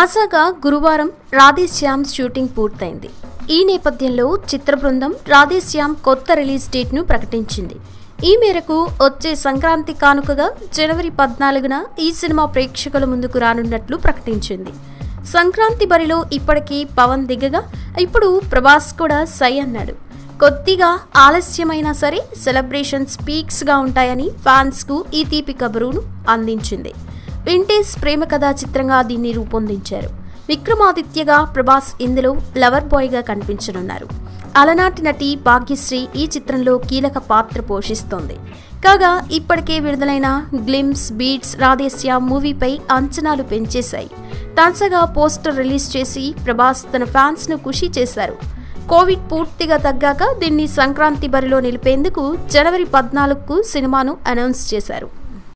తాజాగా గురువారం రాధేశ్యామ్ షూటింగ్ పూర్తయింది ఈ నేపథ్యంలో చిత్ర బృందం రాధేశ్యామ్ కొత్త రిలీజ్ డేట్ను ప్రకటించింది ఈ మేరకు వచ్చే సంక్రాంతి కానుకగా జనవరి పద్నాలుగున ఈ సినిమా ప్రేక్షకుల ముందుకు రానున్నట్లు ప్రకటించింది సంక్రాంతి బరిలో ఇప్పటికీ పవన్ దిగగా ఇప్పుడు ప్రభాస్ కూడా సై అన్నాడు కొద్దిగా ఆలస్యమైనా సరే సెలబ్రేషన్స్ పీక్స్గా ఉంటాయని ఫ్యాన్స్కు ఈ తీపి కబురును అందించింది వింటేజ్ ప్రేమ కథా చిత్రంగా దీన్ని రూపొందించారు విక్రమాదిత్యగా ప్రభాస్ ఇందులో లవర్ బాయ్గా కనిపించనున్నారు అలనాటి నటి భాగ్యశ్రీ ఈ చిత్రంలో కీలక పాత్ర పోషిస్తోంది కాగా ఇప్పటికే విడుదలైన గ్లిమ్స్ బీట్స్ రాధేశ్య మూవీపై అంచనాలు పెంచేశాయి తాజాగా పోస్టర్ రిలీజ్ చేసి ప్రభాస్ తన ఫ్యాన్స్ను ఖుషి చేశారు కోవిడ్ పూర్తిగా తగ్గాక దీన్ని సంక్రాంతి బరిలో నిలిపేందుకు జనవరి పద్నాలుగుకు సినిమాను అనౌన్స్ చేశారు